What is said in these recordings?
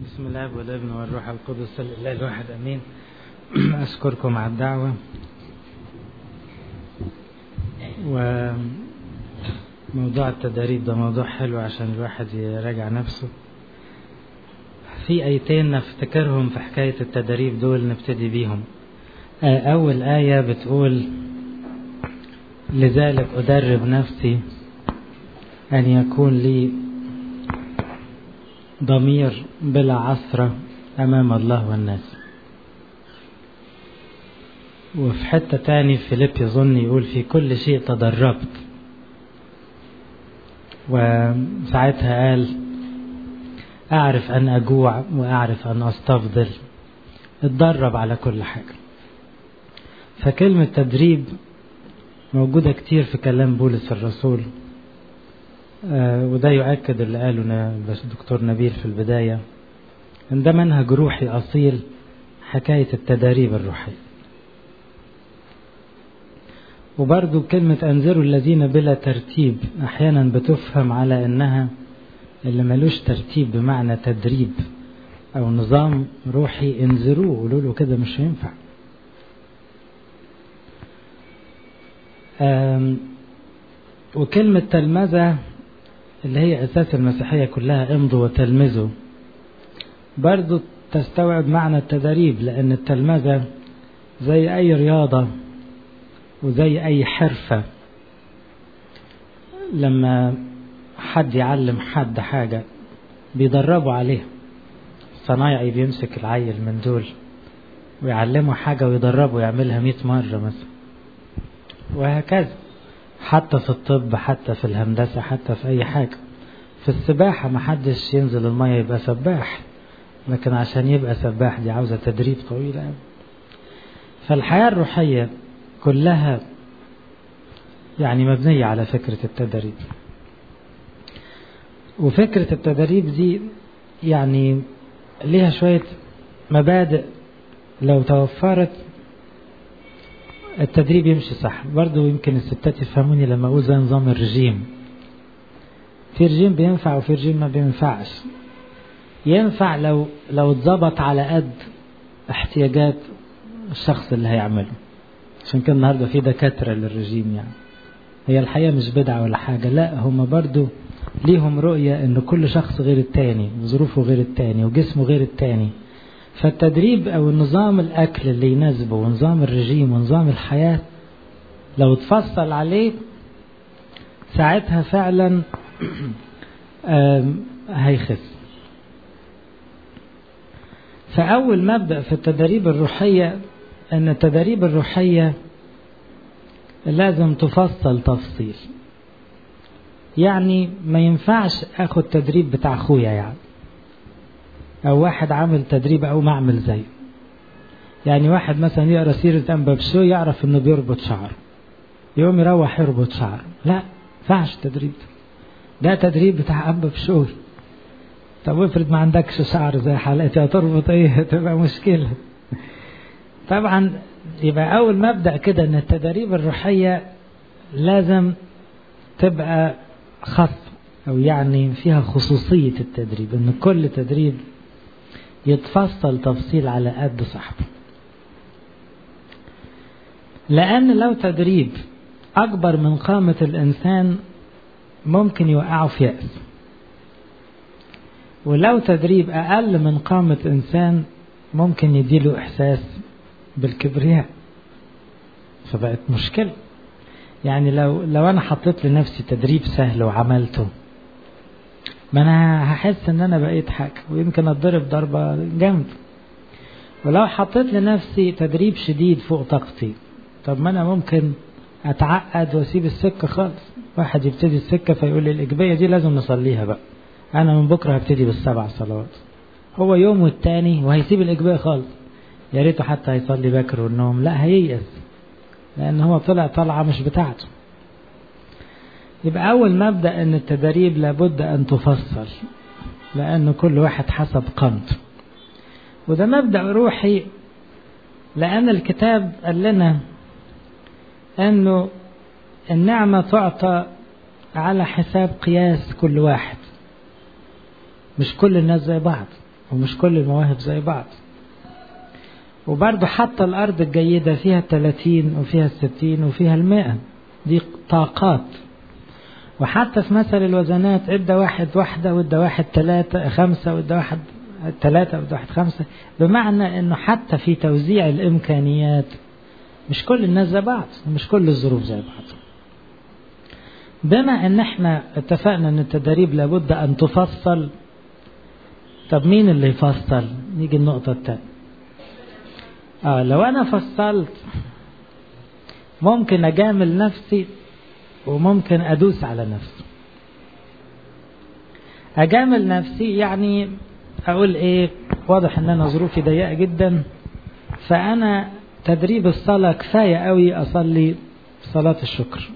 بسم الله والابن والروح القدس الاله الواحد امين اشكركم على الدعوه وموضوع التدريب ده موضوع حلو عشان الواحد يراجع نفسه في ايتين نفتكرهم في حكايه التدريب دول نبتدي بيهم اول ايه بتقول لذلك ادرب نفسي ان يكون لي ضمير بلا عثرة أمام الله والناس وفي حتة تاني فيليب يظن يقول في كل شيء تدربت وساعتها قال أعرف أن أجوع وأعرف أن أستفضل اتدرب على كل حاجة فكلمة تدريب موجودة كتير في كلام بولس الرسول آه وده يؤكد اللي قاله بس دكتور نبيل في البداية ان ده منهج روحي أصيل حكاية التداريب الروحية وبرضو كلمة أنذروا الذين بلا ترتيب أحيانا بتفهم على أنها اللي ملوش ترتيب بمعنى تدريب أو نظام روحي انذروه قولوا له كده مش هينفع وكلمة تلمذة اللي هي أساس المسيحية كلها امضوا وتلمذوا برضو تستوعب معنى التدريب لأن التلمذة زي أي رياضة وزي أي حرفة لما حد يعلم حد حاجة بيدربوا عليها صنايعي بيمسك العيل من دول ويعلمه حاجة ويدربه يعملها مئة مرة مثلا وهكذا حتى في الطب حتى في الهندسة حتى في أي حاجة في السباحة محدش ينزل المية يبقى سباح لكن عشان يبقى سباح دي عاوزة تدريب طويل أوي فالحياة الروحية كلها يعني مبنية على فكرة التدريب وفكرة التدريب دي يعني ليها شوية مبادئ لو توفرت التدريب يمشي صح برضو يمكن الستات يفهموني لما اقول زي نظام الرجيم في رجيم بينفع وفي رجيم ما بينفعش ينفع لو لو اتظبط على قد احتياجات الشخص اللي هيعمله عشان كده النهارده في دكاتره للرجيم يعني هي الحقيقه مش بدعه ولا حاجه لا هم برضو ليهم رؤيه ان كل شخص غير التاني وظروفه غير التاني وجسمه غير التاني فالتدريب او النظام الاكل اللي يناسبه ونظام الرجيم ونظام الحياه لو تفصل عليه ساعتها فعلا هيخس فاول مبدا في التدريب الروحيه ان التدريب الروحيه لازم تفصل تفصيل يعني ما ينفعش اخد تدريب بتاع اخويا يعني او واحد عامل تدريب او معمل زيه يعني واحد مثلا يقرا سيره انبا بشو يعرف انه بيربط شعره يوم يروح يربط شعره لا ينفعش التدريب ده ده تدريب بتاع انبا بشوي طب افرض ما عندكش شعر زي حالتي هتربط ايه تبقى مشكله طبعا يبقى اول مبدا كده ان التدريب الروحيه لازم تبقى خاصه او يعني فيها خصوصيه التدريب ان كل تدريب يتفصل تفصيل على قد صاحبه لأن لو تدريب أكبر من قامة الإنسان ممكن يوقعه في يأس ولو تدريب أقل من قامة إنسان ممكن يديله إحساس بالكبرياء فبقت مشكلة يعني لو لو أنا حطيت لنفسي تدريب سهل وعملته ما انا هحس ان انا بقيت حاجه ويمكن اتضرب ضربه جامده ولو حطيت لنفسي تدريب شديد فوق طاقتي طب ما انا ممكن اتعقد واسيب السكه خالص واحد يبتدي السكه فيقول لي الاجبيه دي لازم نصليها بقى انا من بكره هبتدي بالسبع صلوات هو يوم والتاني وهيسيب الاجبيه خالص يا ريته حتى هيصلي باكر والنوم لا هييأس لان هو طلع طلعه مش بتاعته يبقى أول مبدأ أن التدريب لابد أن تفصل لأن كل واحد حسب قامته وده مبدأ روحي لأن الكتاب قال لنا أنه النعمة تعطى على حساب قياس كل واحد مش كل الناس زي بعض ومش كل المواهب زي بعض وبرضه حتى الأرض الجيدة فيها التلاتين وفيها الستين وفيها المئة دي طاقات وحتى في مثل الوزنات ادى واحد واحدة وادى واحد ثلاثة خمسة وادى واحد ثلاثة وادى واحد خمسة بمعنى انه حتى في توزيع الامكانيات مش كل الناس زي بعض ومش كل الظروف زي بعض بما ان احنا اتفقنا ان التدريب لابد ان تفصل طب مين اللي يفصل نيجي النقطة الثانية اه لو انا فصلت ممكن اجامل نفسي وممكن ادوس على نفسي اجامل نفسي يعني اقول ايه واضح ان انا ظروفي ضيقه جدا فانا تدريب الصلاه كفايه قوي اصلي صلاه الشكر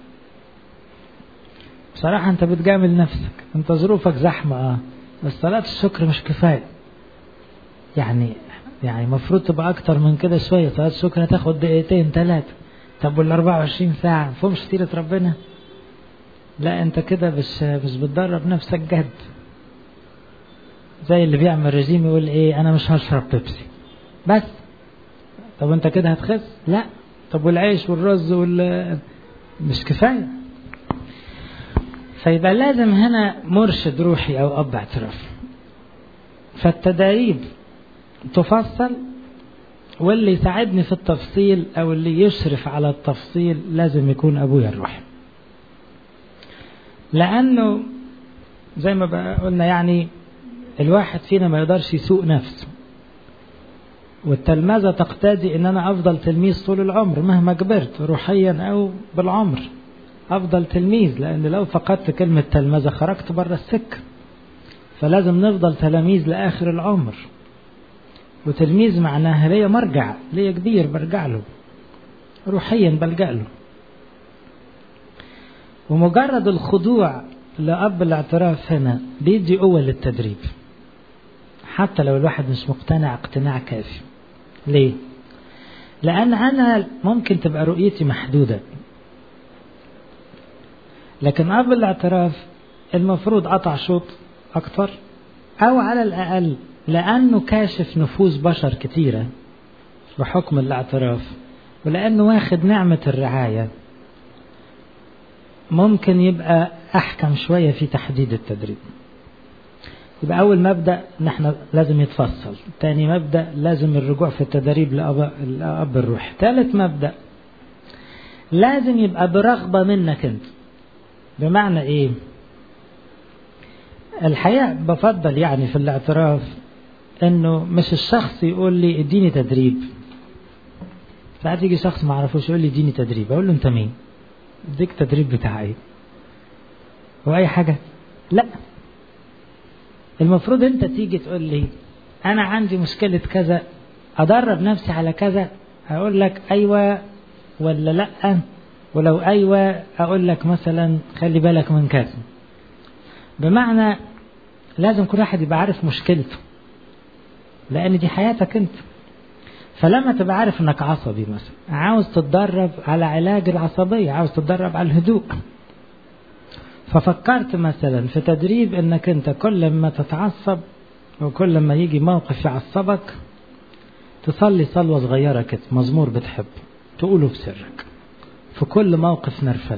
بصراحه انت بتجامل نفسك انت ظروفك زحمه اه بس صلاه الشكر مش كفايه يعني يعني المفروض تبقى اكتر من كده شويه صلاه الشكر هتاخد دقيقتين ثلاثه طب وال 24 ساعه فهمش سيره ربنا لا انت كده مش مش بتدرب نفسك جد زي اللي بيعمل رجيم يقول ايه انا مش هشرب بيبسي بس طب انت كده هتخس لا طب والعيش والرز وال مش كفايه فيبقى لازم هنا مرشد روحي او اب اعتراف فالتدريب تفصل واللي يساعدني في التفصيل او اللي يشرف على التفصيل لازم يكون ابويا الروحي لانه زي ما قلنا يعني الواحد فينا ما يقدرش يسوق نفسه والتلمذة تقتضي ان انا افضل تلميذ طول العمر مهما كبرت روحيا او بالعمر افضل تلميذ لان لو فقدت كلمة تلمذة خرجت بره السكة فلازم نفضل تلاميذ لاخر العمر وتلميذ معناها ليا مرجع ليا كبير برجع له روحيا بلجأ له ومجرد الخضوع لأب الاعتراف هنا بيدي قوة للتدريب حتى لو الواحد مش مقتنع اقتناع كافي ليه؟ لأن أنا ممكن تبقى رؤيتي محدودة لكن أب الاعتراف المفروض قطع شوط أكتر أو على الأقل لأنه كاشف نفوس بشر كتيرة بحكم الاعتراف ولأنه واخد نعمة الرعاية ممكن يبقى أحكم شوية في تحديد التدريب يبقى أول مبدأ نحن لازم يتفصل تاني مبدأ لازم الرجوع في التدريب لأب, لأب الروح ثالث مبدأ لازم يبقى برغبة منك أنت بمعنى إيه الحقيقة بفضل يعني في الاعتراف انه مش الشخص يقول لي اديني تدريب ساعات يجي شخص ما اعرفوش يقول لي اديني تدريب اقول له انت مين اديك تدريب بتاع ايه هو اي حاجه لا المفروض انت تيجي تقول لي انا عندي مشكله كذا ادرب نفسي على كذا اقول لك ايوه ولا لا ولو ايوه اقول لك مثلا خلي بالك من كذا بمعنى لازم كل واحد يبقى عارف مشكلته لان دي حياتك انت فلما تبقى عارف انك عصبي مثلا عاوز تتدرب على علاج العصبية عاوز تتدرب على الهدوء ففكرت مثلا في تدريب انك انت كل ما تتعصب وكل ما يجي موقف يعصبك تصلي صلوة صغيرة كده مزمور بتحبه تقوله بسرك في كل موقف نرفل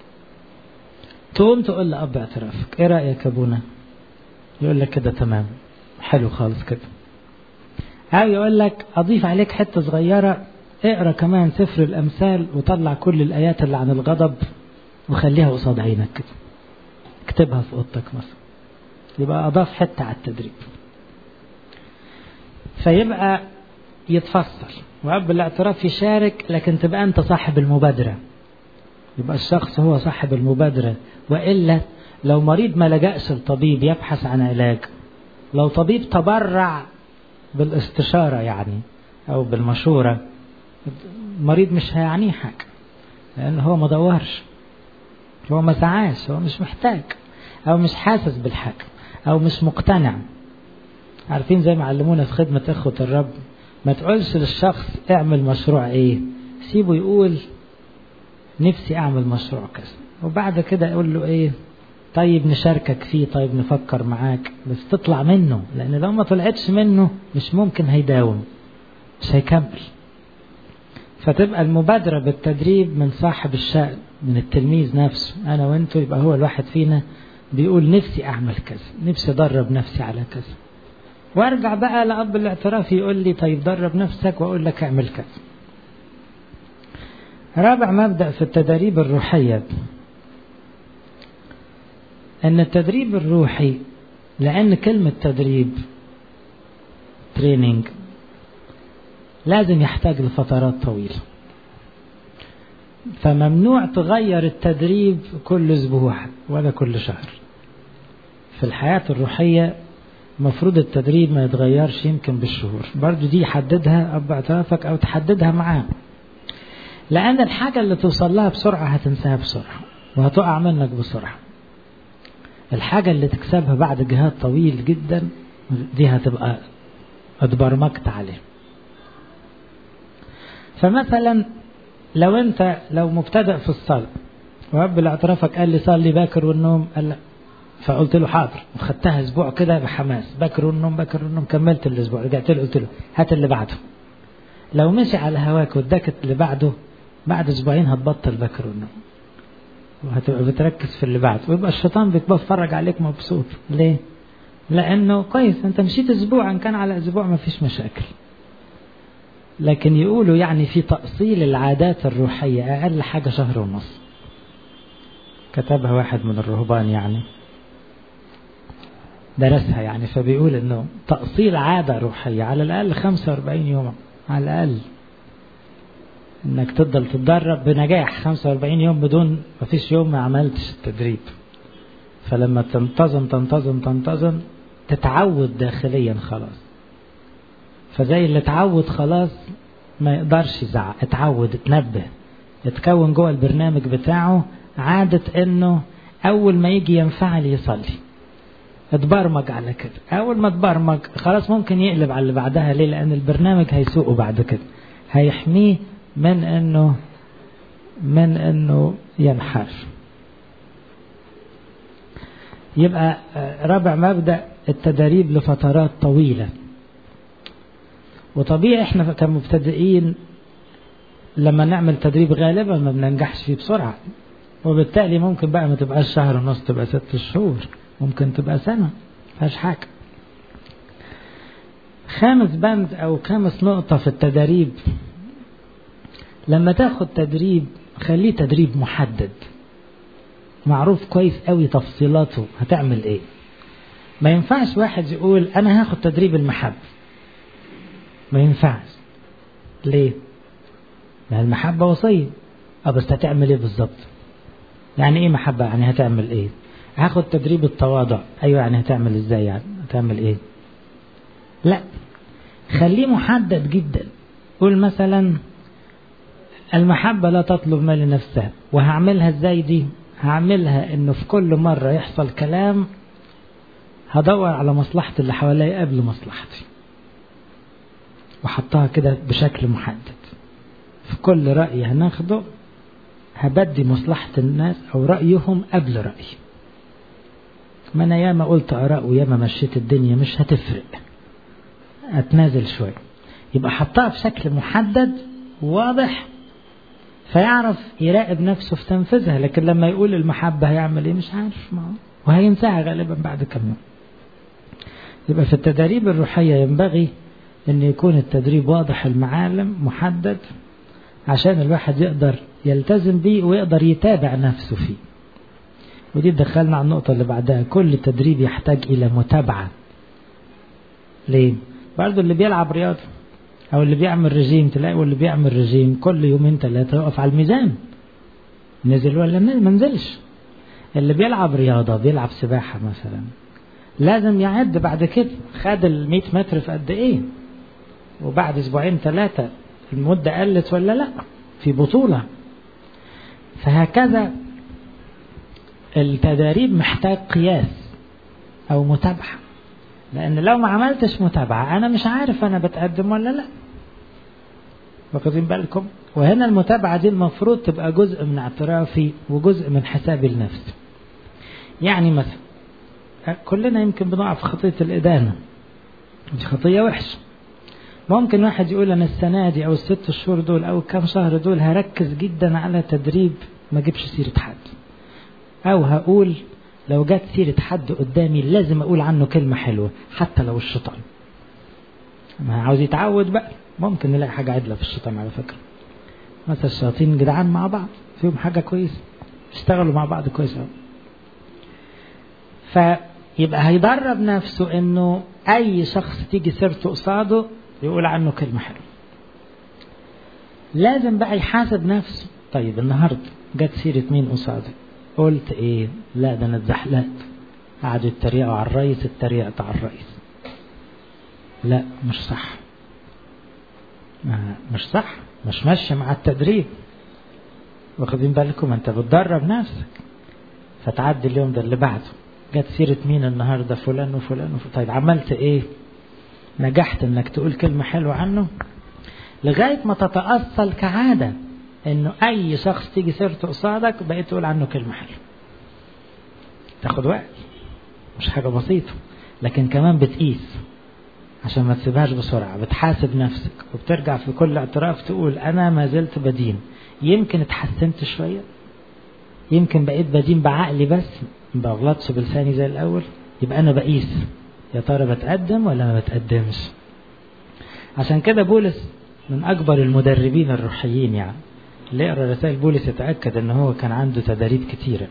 تقوم تقول لأب اعترافك ايه رأيك يا ابونا يقول لك كده تمام حلو خالص كده أو يقول لك أضيف عليك حتة صغيرة اقرا كمان سفر الأمثال وطلع كل الآيات اللي عن الغضب وخليها قصاد عينك كده اكتبها في أوضتك مثلا يبقى أضاف حتة على التدريب فيبقى يتفصل وأب الاعتراف يشارك لكن تبقى أنت صاحب المبادرة يبقى الشخص هو صاحب المبادرة وإلا لو مريض ما لجأش لطبيب يبحث عن علاج لو طبيب تبرع بالاستشارة يعني أو بالمشورة المريض مش هيعنيه حاجة لأن هو ما دورش هو ما سعاش هو مش محتاج أو مش حاسس بالحاجة أو مش مقتنع عارفين زي ما علمونا في خدمة إخوة الرب ما تقولش للشخص اعمل مشروع ايه سيبه يقول نفسي اعمل مشروع كذا وبعد كده يقول له ايه طيب نشاركك فيه طيب نفكر معاك بس تطلع منه لأن لو ما طلعتش منه مش ممكن هيداوم مش هيكمل فتبقى المبادرة بالتدريب من صاحب الشأن من التلميذ نفسه أنا وأنتو يبقى هو الواحد فينا بيقول نفسي أعمل كذا نفسي أدرب نفسي على كذا وارجع بقى لأب الاعتراف يقول لي طيب درب نفسك وأقول لك اعمل كذا رابع مبدأ في التدريب الروحية أن التدريب الروحي لأن كلمة تدريب تريننج لازم يحتاج لفترات طويلة فممنوع تغير التدريب كل أسبوع ولا كل شهر في الحياة الروحية مفروض التدريب ما يتغيرش يمكن بالشهور برضو دي يحددها أب اعترافك أو تحددها معاه لأن الحاجة اللي توصل لها بسرعة هتنساها بسرعة وهتقع منك بسرعة الحاجة اللي تكسبها بعد جهاد طويل جدا دي هتبقى اتبرمجت عليه فمثلا لو انت لو مبتدئ في الصلاة ورب الاعترافك قال لي صلي باكر والنوم قال لا فقلت له حاضر وخدتها اسبوع كده بحماس باكر والنوم باكر والنوم كملت الاسبوع رجعت له قلت له هات اللي بعده لو مشي على هواك واداك اللي بعده بعد اسبوعين هتبطل باكر والنوم وهتبقى بتركز في اللي بعده ويبقى الشيطان بيتفرج عليك مبسوط ليه؟ لانه كويس انت مشيت اسبوع ان كان على اسبوع ما فيش مشاكل لكن يقولوا يعني في تأصيل العادات الروحية أقل حاجة شهر ونص كتبها واحد من الرهبان يعني درسها يعني فبيقول انه تأصيل عادة روحية على الأقل 45 يوم على الأقل انك تفضل تتدرب بنجاح 45 يوم بدون ما فيش يوم ما عملتش التدريب فلما تنتظم تنتظم تنتظم تتعود داخليا خلاص فزي اللي اتعود خلاص ما يقدرش يزعق اتعود اتنبه اتكون جوه البرنامج بتاعه عادة انه اول ما يجي ينفعل يصلي اتبرمج على كده اول ما اتبرمج خلاص ممكن يقلب على اللي بعدها ليه لان البرنامج هيسوقه بعد كده هيحميه من انه من انه ينحرف يبقى رابع مبدأ التدريب لفترات طويلة وطبيعي احنا كمبتدئين لما نعمل تدريب غالبا ما بننجحش فيه بسرعة وبالتالي ممكن بقى ما تبقاش شهر ونص تبقى ست شهور ممكن تبقى سنة فيهاش حاجة خامس بند أو خامس نقطة في التدريب لما تاخد تدريب خليه تدريب محدد معروف كويس قوي تفصيلاته هتعمل ايه ما ينفعش واحد يقول انا هاخد تدريب المحبة ما ينفعش ليه ما المحبة وصية اه بس هتعمل ايه بالظبط يعني ايه محبة يعني هتعمل ايه هاخد تدريب التواضع ايوه يعني هتعمل ازاي يعني هتعمل ايه لا خليه محدد جدا قول مثلا المحبة لا تطلب ما لنفسها وهعملها ازاي دي هعملها انه في كل مرة يحصل كلام هدور على مصلحة اللي حواليا قبل مصلحتي وحطها كده بشكل محدد في كل رأي هناخده هبدي مصلحة الناس أو رأيهم قبل رأيي ما أنا ياما قلت آراء وياما مشيت الدنيا مش هتفرق أتنازل شوية يبقى حطها بشكل محدد واضح فيعرف يراقب نفسه في تنفيذها لكن لما يقول المحبة هيعمل ايه مش عارف ما وهينساها غالبا بعد كم يوم يبقى في التدريب الروحية ينبغي ان يكون التدريب واضح المعالم محدد عشان الواحد يقدر يلتزم بيه ويقدر يتابع نفسه فيه ودي دخلنا على النقطة اللي بعدها كل تدريب يحتاج إلى متابعة ليه؟ برضه اللي بيلعب رياضة أو اللي بيعمل رجيم تلاقي واللي بيعمل رجيم كل يومين ثلاثة يقف على الميزان نزل ولا ما نزلش اللي بيلعب رياضة بيلعب سباحة مثلا لازم يعد بعد كده خد ال 100 متر في قد ايه وبعد اسبوعين ثلاثة المدة قلت ولا لا في بطولة فهكذا التدريب محتاج قياس او متابعة لان لو ما عملتش متابعة انا مش عارف انا بتقدم ولا لا واخدين بالكم وهنا المتابعة دي المفروض تبقى جزء من اعترافي وجزء من حسابي لنفسي يعني مثلا كلنا يمكن بنقع في خطية الإدانة دي خطية وحشة ممكن واحد يقول أنا السنة دي أو الست شهور دول أو كام شهر دول هركز جدا على تدريب ما أجيبش سيرة حد أو هقول لو جت سيرة حد قدامي لازم أقول عنه كلمة حلوة حتى لو الشيطان ما عاوز يتعود بقى ممكن نلاقي حاجة عدلة في الشيطان على فكرة مثلا الشياطين جدعان مع بعض فيهم حاجة كويسة اشتغلوا مع بعض كويس قوي فيبقى هيدرب نفسه انه اي شخص تيجي سيرته قصاده يقول عنه كلمة حلوة لازم بقى يحاسب نفسه طيب النهاردة جت سيرة مين قصادي قلت ايه لا ده انا اتزحلقت قعدوا يتريقوا على الرئيس اتريقت على الرئيس لا مش صح مش صح مش ماشية مع التدريب واخدين بالكم انت بتدرب نفسك فتعدي اليوم ده اللي بعده جت سيرة مين النهاردة فلان وفلان وفلان طيب عملت ايه نجحت انك تقول كلمة حلوة عنه لغاية ما تتأصل كعادة انه اي شخص تيجي سيرته قصادك بقيت تقول عنه كلمة حلوة تاخد وقت مش حاجة بسيطة لكن كمان بتقيس عشان ما تسيبهاش بسرعة بتحاسب نفسك وبترجع في كل اعتراف تقول أنا ما زلت بدين يمكن اتحسنت شوية يمكن بقيت بدين بعقلي بس ما بغلطش بلساني زي الأول يبقى أنا بقيس يا ترى بتقدم ولا ما بتقدمش عشان كده بولس من أكبر المدربين الروحيين يعني اللي يقرأ رسائل بولس يتأكد أن هو كان عنده تدريب كتيرة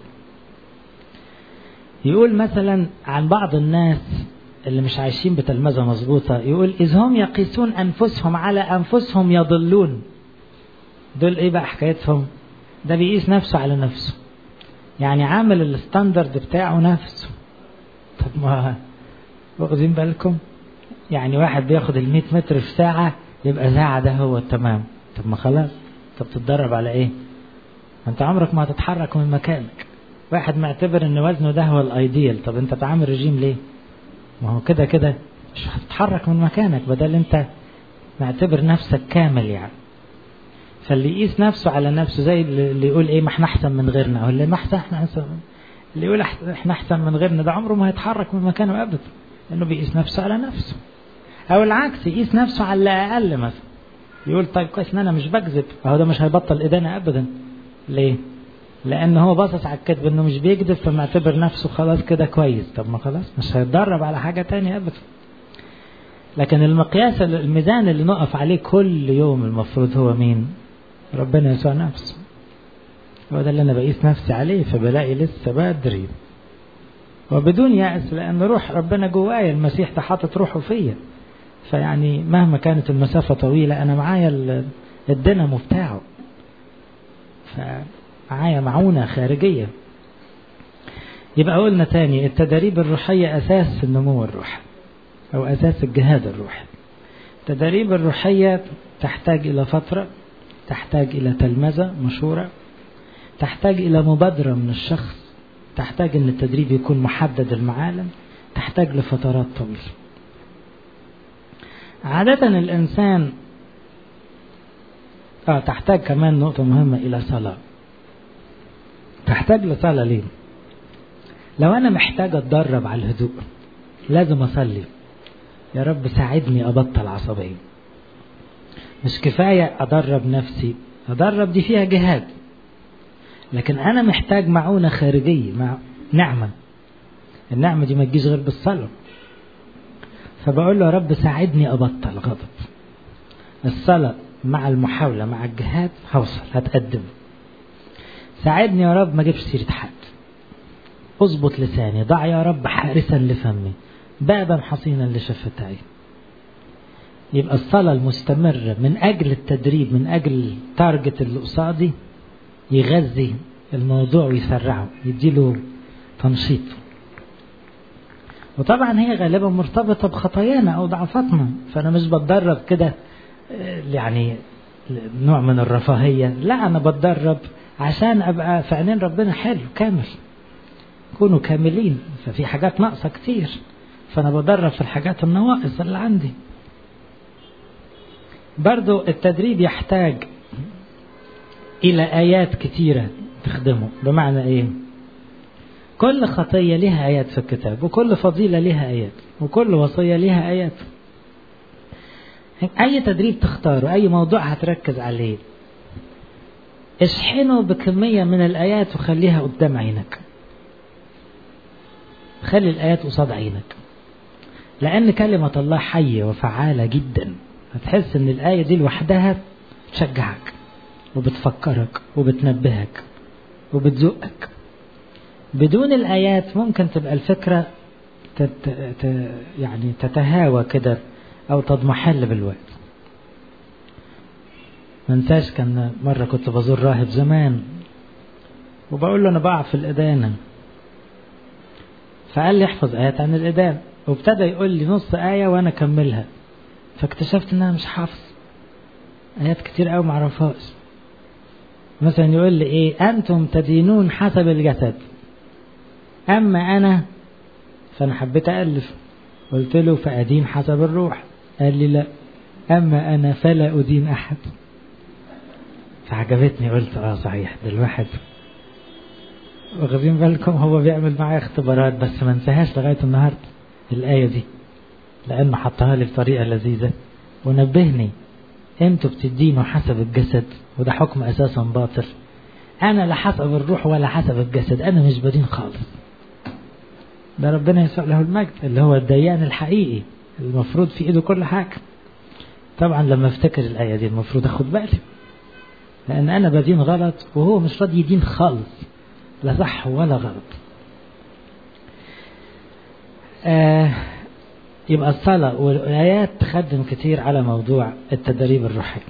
يقول مثلا عن بعض الناس اللي مش عايشين بتلمذة مظبوطة يقول إذ هم يقيسون أنفسهم على أنفسهم يضلون دول إيه بقى حكايتهم ده بيقيس نفسه على نفسه يعني عامل الستاندرد بتاعه نفسه طب ما واخدين بالكم يعني واحد بياخد ال 100 متر في ساعة يبقى ساعة ده هو التمام طب ما خلاص طب تتدرب على ايه انت عمرك ما هتتحرك من مكانك واحد معتبر ان وزنه ده هو الايديال طب انت تعمل رجيم ليه ما هو كده كده مش هتتحرك من مكانك بدل انت معتبر نفسك كامل يعني فاللي يقيس نفسه على نفسه زي اللي يقول ايه ما احنا احسن من غيرنا او اللي ما احسن احنا احسن اللي يقول احنا احسن من غيرنا ده عمره ما هيتحرك من مكانه ابدا لانه بيقيس نفسه على نفسه او العكس يقيس نفسه على اللي اقل مثلا يقول طيب كويس ان انا مش بكذب اهو ده مش هيبطل ادانه ابدا ليه لان هو باصص على الكذب انه مش بيكذب فمعتبر نفسه خلاص كده كويس طب ما خلاص مش هيتدرب على حاجه تانية ابدا لكن المقياس الميزان اللي نقف عليه كل يوم المفروض هو مين ربنا يسوع نفسه هو ده اللي انا بقيس نفسي عليه فبلاقي لسه بدري وبدون يأس لأن روح ربنا جوايا المسيح ده حاطط روحه فيا فيعني مهما كانت المسافة طويلة أنا معايا الدينامو بتاعه فمعايا معونة خارجية يبقى قلنا تاني التدريب الروحية أساس النمو الروحي أو أساس الجهاد الروحي التدريب الروحية تحتاج إلى فترة تحتاج إلى تلمذة مشورة تحتاج إلى مبادرة من الشخص تحتاج أن التدريب يكون محدد المعالم تحتاج لفترات طويلة عادة الإنسان آه تحتاج كمان نقطة مهمة إلى صلاة تحتاج لصلاة ليه؟ لو أنا محتاج أتدرب على الهدوء لازم أصلي يا رب ساعدني أبطل عصبية مش كفاية أدرب نفسي أدرب دي فيها جهاد لكن أنا محتاج معونة خارجية مع نعمة النعمة دي ما تجيش غير بالصلاة فبقول له يا رب ساعدني أبطل غضب الصلاة مع المحاولة مع الجهاد هوصل هتقدم ساعدني يا رب ما اجيبش سيرة حد اظبط لساني ضع يا رب حارسا لفمي بابا حصينا لشفتي يبقى الصلاة المستمرة من أجل التدريب من أجل التارجت اللي قصادي يغذي الموضوع ويسرعه يديله تنشيط وطبعا هي غالبا مرتبطة بخطايانا أو ضعفاتنا فأنا مش بتدرب كده يعني نوع من الرفاهية لا أنا بتدرب عشان أبقى في عينين ربنا حلو كامل كونوا كاملين ففي حاجات ناقصة كتير فأنا بدرب في الحاجات النواقص اللي عندي برضو التدريب يحتاج إلى آيات كتيرة تخدمه بمعنى إيه كل خطية لها آيات في الكتاب وكل فضيلة لها آيات وكل وصية لها آيات أي تدريب تختاره أي موضوع هتركز عليه اشحنه بكمية من الآيات وخليها قدام عينك خلي الآيات قصاد عينك لأن كلمة الله حية وفعالة جدا هتحس إن الآية دي لوحدها تشجعك وبتفكرك وبتنبهك وبتزقك بدون الآيات ممكن تبقى الفكرة تت... ت... يعني تتهاوى كده أو تضمحل بالوقت منساش كان مرة كنت بزور راهب زمان وبقول له أنا بقع في الإدانة فقال لي احفظ آيات عن الإدانة وابتدى يقول لي نص آية وأنا أكملها فاكتشفت إن أنا مش حافظ آيات كتير أوي معرفهاش مثلا يقول لي إيه أنتم تدينون حسب الجسد أما أنا فأنا حبيت ألف قلت له فأدين حسب الروح قال لي لا أما أنا فلا أدين أحد فعجبتني قلت اه صحيح ده الواحد واخدين بالكم هو بيعمل معايا اختبارات بس ما انساهاش لغايه النهارده الايه دي لانه حطها لي بطريقه لذيذه ونبهني انتوا بتدينوا حسب الجسد وده حكم اساسا باطل انا لا حسب الروح ولا حسب الجسد انا مش بدين خالص ده ربنا يسوع له المجد اللي هو الديان الحقيقي المفروض في ايده كل حاجه طبعا لما افتكر الايه دي المفروض اخد بالي لأن أنا بدين غلط وهو مش راضي يدين خالص لا صح ولا غلط آه يبقى الصلاة والآيات تخدم كتير على موضوع التدريب الروحي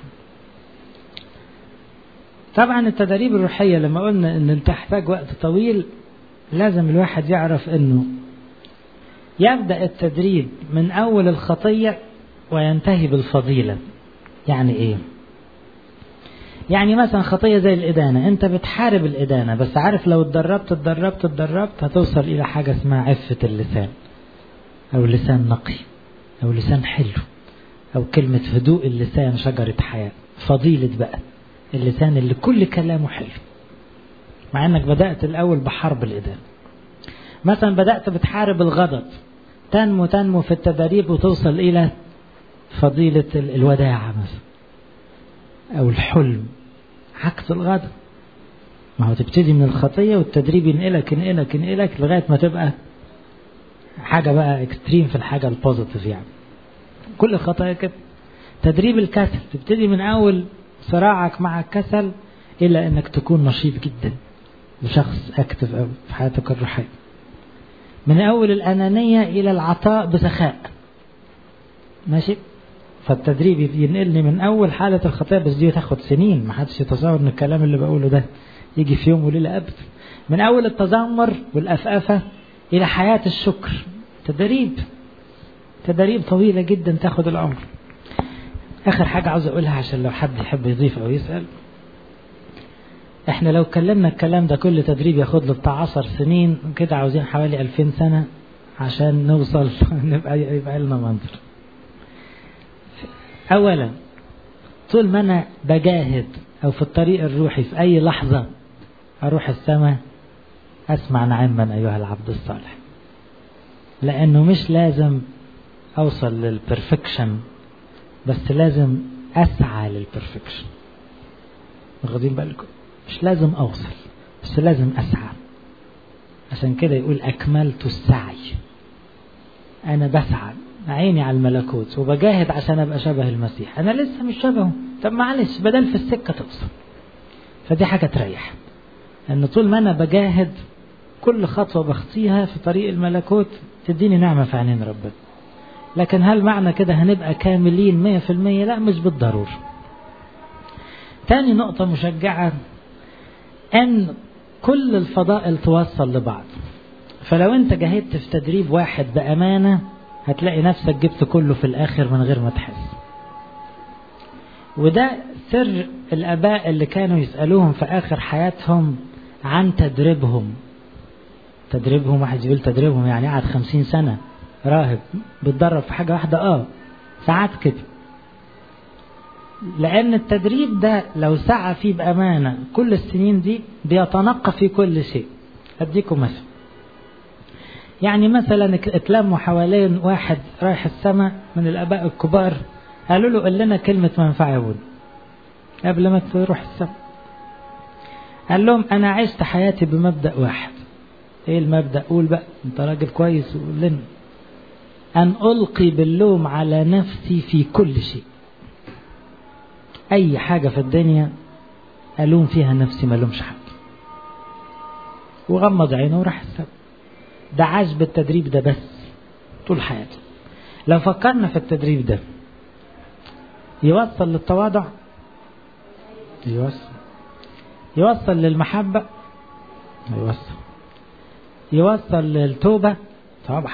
طبعا التدريب الروحية لما قلنا ان تحتاج وقت طويل لازم الواحد يعرف انه يبدأ التدريب من أول الخطية وينتهي بالفضيلة يعني ايه يعني مثلا خطية زي الإدانة أنت بتحارب الإدانة بس عارف لو اتدربت اتدربت اتدربت هتوصل إلى حاجة اسمها عفة اللسان أو لسان نقي أو لسان حلو أو كلمة هدوء اللسان شجرة حياة فضيلة بقى اللسان اللي كل كلامه حلو مع أنك بدأت الأول بحرب الإدانة مثلا بدأت بتحارب الغضب تنمو تنمو في التدريب وتوصل إلى فضيلة الوداعة مثلا أو الحلم عكس الغضب ما هو تبتدي من الخطية والتدريب ينقلك ينقلك ينقلك لغاية ما تبقى حاجة بقى اكستريم في الحاجة البوزيتيف يعني كل الخطايا كده تدريب الكسل تبتدي من أول صراعك مع الكسل إلى أنك تكون نشيط جدا وشخص أكتف أوي في حياتك الروحية من أول الأنانية إلى العطاء بسخاء ماشي فالتدريب ينقلني من اول حاله الخطيه بس دي تاخد سنين ما حدش يتصور ان الكلام اللي بقوله ده يجي في يوم وليله ابدا من اول التذمر والافافه الى حياه الشكر تدريب تدريب طويله جدا تاخد العمر اخر حاجه عاوز اقولها عشان لو حد يحب يضيف او يسال احنا لو اتكلمنا الكلام ده كل تدريب ياخد له بتاع 10 سنين كده عاوزين حوالي 2000 سنه عشان نوصل نبقى يبقى لنا منظر أولا طول ما أنا بجاهد أو في الطريق الروحي في أي لحظة أروح السماء أسمع نعما أيها العبد الصالح لأنه مش لازم أوصل للبرفكشن بس لازم أسعى للبرفكشن واخدين بالكم مش لازم أوصل بس لازم أسعى عشان كده يقول أكملت السعي أنا بسعى عيني على الملكوت وبجاهد عشان ابقى شبه المسيح انا لسه مش شبهه طب معلش بدل في السكه توصل فدي حاجه تريح ان طول ما انا بجاهد كل خطوه بخطيها في طريق الملكوت تديني نعمه في عينين ربنا لكن هل معنى كده هنبقى كاملين مية في المية لا مش بالضرورة تاني نقطة مشجعة ان كل الفضائل توصل لبعض فلو انت جاهدت في تدريب واحد بأمانة هتلاقي نفسك جبت كله في الآخر من غير ما تحس وده سر الآباء اللي كانوا يسألوهم في آخر حياتهم عن تدريبهم تدريبهم واحد يقول تدريبهم يعني قعد خمسين سنة راهب بتدرب في حاجة واحدة اه ساعات كده لأن التدريب ده لو سعى فيه بأمانة كل السنين دي بيتنقى في كل شيء أديكم مثل يعني مثلا اتلموا حوالين واحد رايح السماء من الاباء الكبار قالوا له قل لنا كلمة منفعة يا ابونا قبل ما تروح السماء قال لهم انا عشت حياتي بمبدأ واحد ايه المبدأ قول بقى انت راجل كويس وقول لنا ان القي باللوم على نفسي في كل شيء اي حاجة في الدنيا الوم فيها نفسي ما لومش حد وغمض عينه وراح السبب ده عاش بالتدريب ده بس طول حياته لو فكرنا في التدريب ده يوصل للتواضع يوصل يوصل للمحبة يوصل يوصل للتوبة طبعا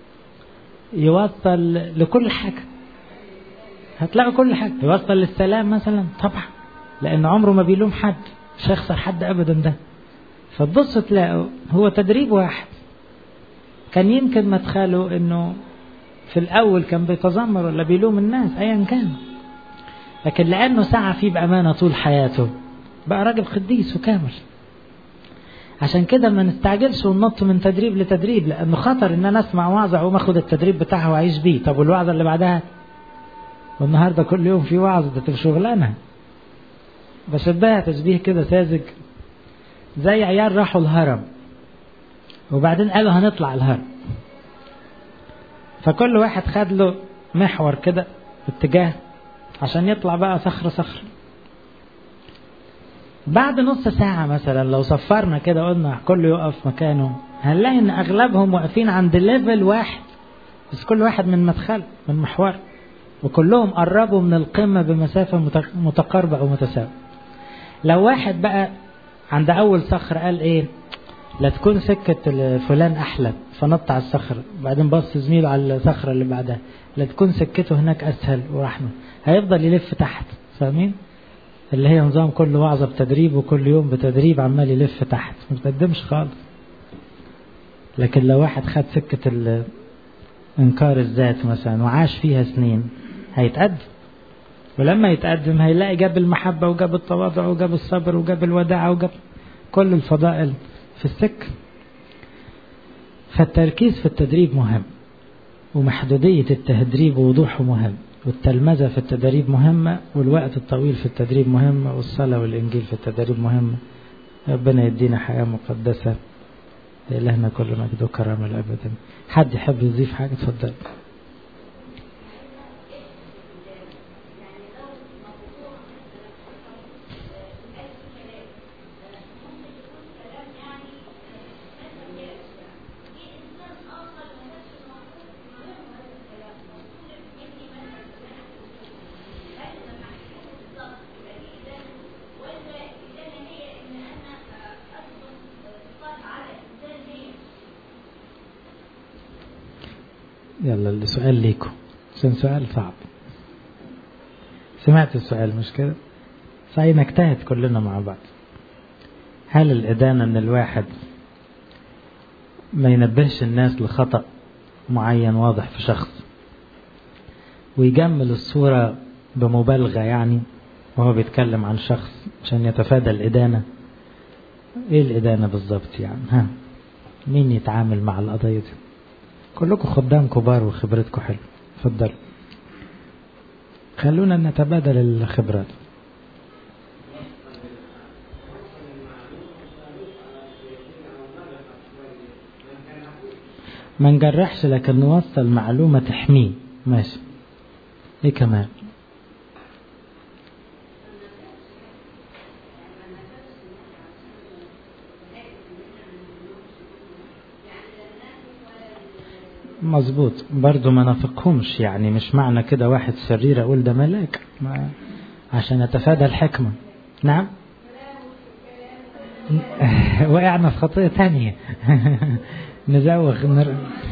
يوصل لكل حاجة هتلاقي كل حاجة يوصل للسلام مثلا طبعا لأن عمره ما بيلوم حد مش هيخسر حد أبدا ده فتبص تلاقوا هو تدريب واحد كان يمكن مدخله انه في الاول كان بيتذمر ولا بيلوم الناس ايا كان لكن لانه سعى فيه بامانه طول حياته بقى راجل قديس وكامل عشان كده ما نستعجلش وننط من تدريب لتدريب لانه خطر ان انا اسمع وعظه اقوم اخد التدريب بتاعها واعيش بيه طب والوعظه اللي بعدها والنهارده كل يوم في وعظ ده تبقى شغلانه بشبهها تشبيه كده ساذج زي عيال راحوا الهرم وبعدين قالوا هنطلع الهرم فكل واحد خد له محور كده اتجاه عشان يطلع بقى صخرة صخرة بعد نص ساعة مثلا لو صفرنا كده قلنا كله يقف مكانه هنلاقي ان اغلبهم واقفين عند ليفل واحد بس كل واحد من مدخل من محور وكلهم قربوا من القمة بمسافة متقاربة أو متساوية لو واحد بقى عند أول صخرة قال إيه لا تكون سكة فلان أحلى فنط على الصخرة بعدين بص زميله على الصخرة اللي بعدها لا تكون سكته هناك أسهل ورحمة هيفضل يلف تحت فاهمين اللي هي نظام كل وعظة بتدريب وكل يوم بتدريب عمال يلف تحت ما بتقدمش خالص لكن لو واحد خد سكة إنكار الذات مثلا وعاش فيها سنين هيتقدم ولما يتقدم هيلاقي جاب المحبة وجاب التواضع وجاب الصبر وجاب الوداعة وجاب كل الفضائل في السكة فالتركيز في التدريب مهم ومحدودية التدريب ووضوحه مهم والتلمذة في التدريب مهمة والوقت الطويل في التدريب مهمة والصلاة والإنجيل في التدريب مهمة ربنا يدينا حياة مقدسة لإلهنا كل مجد وكرم الأبد حد يحب يضيف حاجة اتفضل يلا السؤال ليكم عشان سؤال صعب سمعت السؤال مش كده صحيح نجتهد كلنا مع بعض هل الإدانة أن الواحد ما ينبهش الناس لخطأ معين واضح في شخص ويجمل الصورة بمبالغة يعني وهو بيتكلم عن شخص عشان يتفادى الإدانة إيه الإدانة بالظبط يعني ها مين يتعامل مع القضية دي كلكم خدام كبار وخبرتكم حلو اتفضلوا خلونا نتبادل الخبرات ما نجرحش لكن نوصل معلومة تحميه ماشي ايه كمان مظبوط برضو ما نفقهمش يعني مش معنى كده واحد شرير اقول ده ملاك ما عشان اتفادى الحكمة نعم وقعنا في خطية تانية نزوغ نر...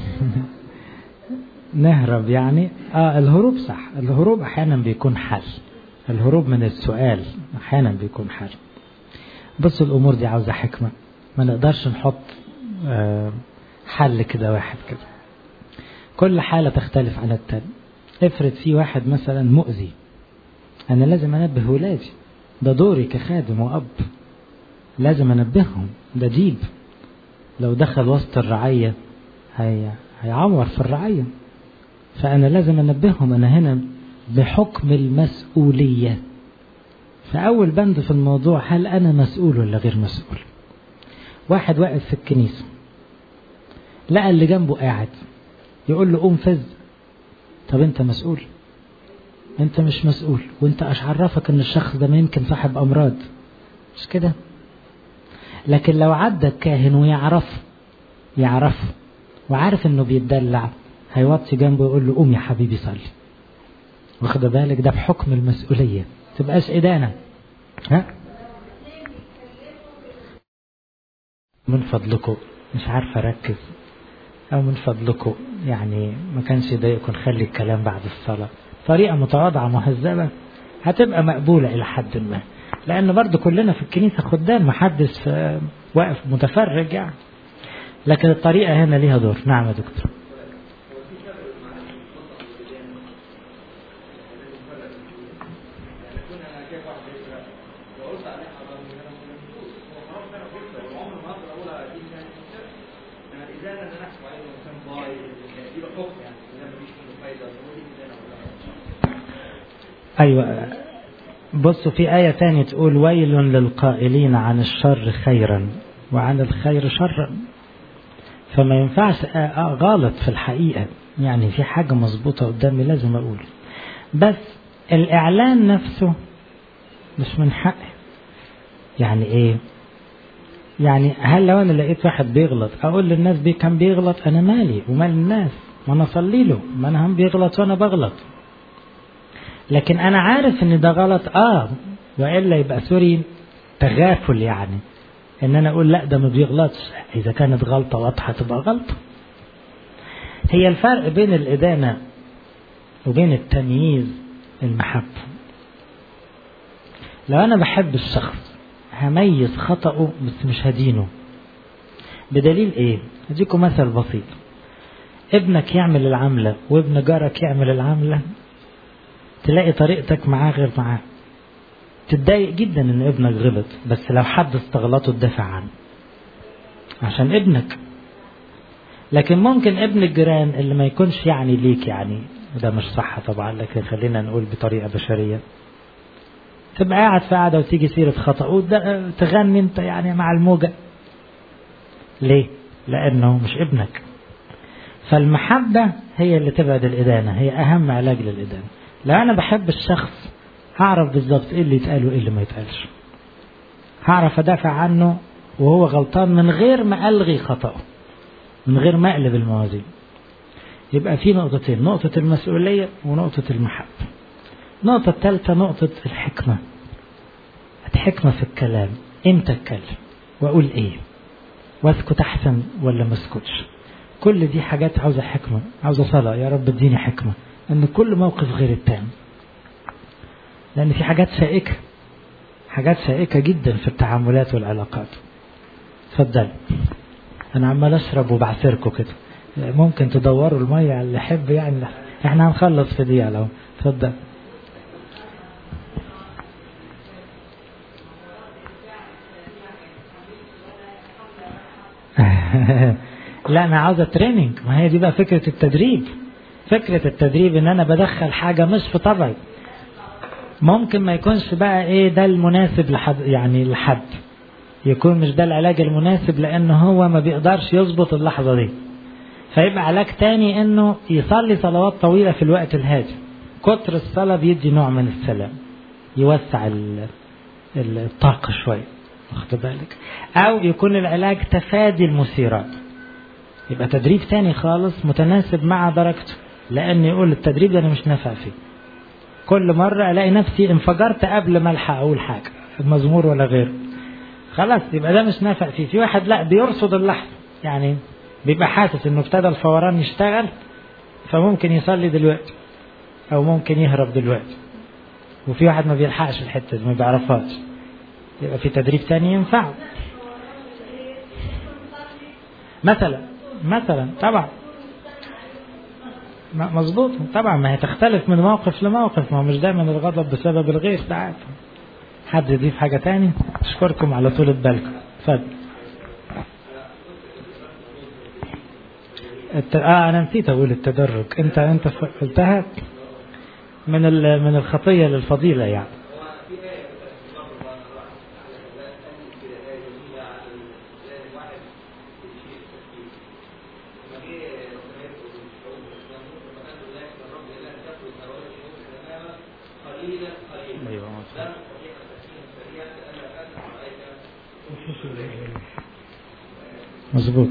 نهرب يعني اه الهروب صح الهروب احيانا بيكون حل الهروب من السؤال احيانا بيكون حل بص الامور دي عاوزة حكمة ما نقدرش نحط آه حل كده واحد كده كل حالة تختلف عن التاني افرض في واحد مثلا مؤذي أنا لازم أنبه ولادي ده دوري كخادم وأب لازم أنبههم ده ديب لو دخل وسط الرعية هي هيعور في الرعية فأنا لازم أنبههم أنا هنا بحكم المسؤولية فأول بند في الموضوع هل أنا مسؤول ولا غير مسؤول واحد واقف في الكنيسة لقى اللي جنبه قاعد يقول له قوم فز طب انت مسؤول انت مش مسؤول وانت اش عرفك ان الشخص ده ما يمكن صاحب امراض مش كده لكن لو عدى الكاهن ويعرف يعرف وعارف انه بيتدلع هيوطي جنبه يقول له قوم يا حبيبي صلي واخد بالك ده بحكم المسؤوليه تبقاش ادانه ها من فضلكم مش عارف اركز او من فضلكم يعني ما كانش يضايقكم نخلي الكلام بعد الصلاه طريقه متواضعه مهذبه هتبقى مقبوله الى حد ما لان برضو كلنا في الكنيسه خدام محدث واقف متفرج يعني لكن الطريقه هنا ليها دور نعم يا دكتور أيوة بصوا في آية تانية تقول ويل للقائلين عن الشر خيرا وعن الخير شرا فما ينفعش غلط في الحقيقة يعني في حاجة مظبوطة قدامي لازم أقول بس الإعلان نفسه مش من حقي يعني إيه يعني هل لو أنا لقيت واحد بيغلط أقول للناس بي كان بيغلط أنا مالي ومال الناس ما أنا أصلي له ما أنا هم بيغلط وأنا بغلط لكن انا عارف ان ده غلط اه والا يبقى سوري تغافل يعني ان انا اقول لا ده ما بيغلطش اذا كانت غلطه واضحه تبقى غلطه هي الفرق بين الادانه وبين التمييز المحبه لو انا بحب الشخص هميز خطأه بس مش هدينه بدليل ايه اديكم مثل بسيط ابنك يعمل العملة وابن جارك يعمل العملة تلاقي طريقتك معاه غير معاه تتضايق جدا ان ابنك غلط بس لو حد استغلطه تدافع عنه عشان ابنك لكن ممكن ابن الجيران اللي ما يكونش يعني ليك يعني وده مش صح طبعا لكن خلينا نقول بطريقة بشرية تبقى قاعد في قاعدة وتيجي سيرة خطأ تغني انت يعني مع الموجة ليه؟ لأنه مش ابنك فالمحبة هي اللي تبعد الإدانة هي أهم علاج للإدانة لو أنا بحب الشخص هعرف بالظبط إيه اللي يتقال وإيه اللي ما يتقالش هعرف أدافع عنه وهو غلطان من غير ما ألغي خطأه من غير ما أقلب الموازين يبقى في نقطتين نقطة المسؤولية ونقطة المحبة النقطة الثالثة نقطة الحكمة الحكمة في الكلام امتى اتكلم واقول ايه واسكت احسن ولا ما اسكتش كل دي حاجات عاوزة حكمة عاوزة صلاة يا رب اديني حكمة ان كل موقف غير التاني لان في حاجات شائكة حاجات شائكة جدا في التعاملات والعلاقات اتفضل انا عمال اشرب وبعثركم كده ممكن تدوروا المية على اللي يحب يعني احنا هنخلص في دقيقة لو اتفضل لا انا عاوزه تريننج ما هي دي بقى فكره التدريب فكره التدريب ان انا بدخل حاجه مش في طبعي ممكن ما يكونش بقى ايه ده المناسب لحد يعني لحد يكون مش ده العلاج المناسب لان هو ما بيقدرش يظبط اللحظه دي فيبقى علاج تاني انه يصلي صلوات طويله في الوقت الهادي كتر الصلاه بيدي نوع من السلام يوسع الطاقه شويه واخد بالك او يكون العلاج تفادي المثيرات يبقى تدريب تاني خالص متناسب مع درجته لان يقول التدريب ده انا مش نافع فيه كل مرة الاقي نفسي انفجرت قبل ما الحق اقول حاجة المزمور ولا غيره خلاص يبقى ده مش نافع فيه في واحد لا بيرصد اللحظة يعني بيبقى حاسس انه ابتدى الفوران يشتغل فممكن يصلي دلوقتي او ممكن يهرب دلوقتي وفي واحد ما بيلحقش الحتة دي ما بيعرفهاش يبقى في تدريب تاني ينفعه مثلا مثلا طبعا مظبوط طبعا ما هي تختلف من موقف لموقف ما هو مش دايما الغضب بسبب الغير ساعات حد يضيف حاجة تاني اشكركم على طولة بالكم اتفضل الت... اه انا نسيت اقول التدرج انت انت قلتها من ال... من الخطيه للفضيله يعني مظبوط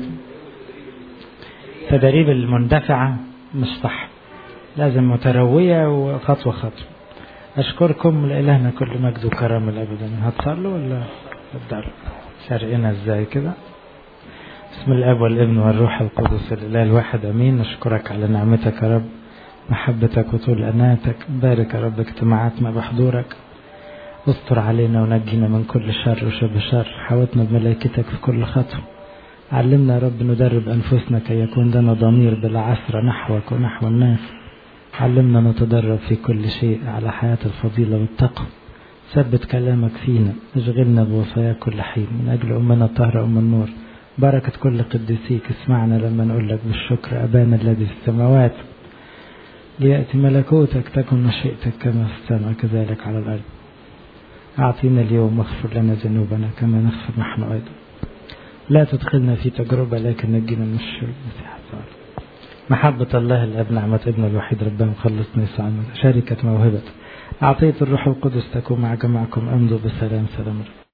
تدريب المندفعة مش صح لازم متروية وخطوة خطوة أشكركم لإلهنا كل مجد وكرم الأبدا هتصلوا ولا تفضلوا شارقنا ازاي كده بسم الاب والابن والروح القدس الاله الواحد امين نشكرك على نعمتك يا رب محبتك وطول اناتك بارك يا رب اجتماعاتنا بحضورك استر علينا ونجينا من كل شر وشبه شر حاوطنا بملائكتك في كل خطوه علمنا يا رب ندرب أنفسنا كي يكون لنا ضمير بالعثرة نحوك ونحو الناس علمنا نتدرب في كل شيء على حياة الفضيلة والتقوى ثبت كلامك فينا اشغلنا بوصاياك كل حين من أجل أمنا الطاهرة أم النور بركة كل قديسيك اسمعنا لما نقول لك بالشكر أبانا الذي في السماوات ليأتي ملكوتك تكن مشيئتك كما في السماء كذلك على الأرض أعطينا اليوم واغفر لنا ذنوبنا كما نغفر نحن أيضا لا تدخلنا في تجربة لكن نجينا من الشر المسيح الصالح محبة الله الأب نعمة ابن الوحيد ربنا مخلصنا يسوع شركة موهبة أعطيت الروح القدس تكون مع جماعكم أمضوا بسلام سلام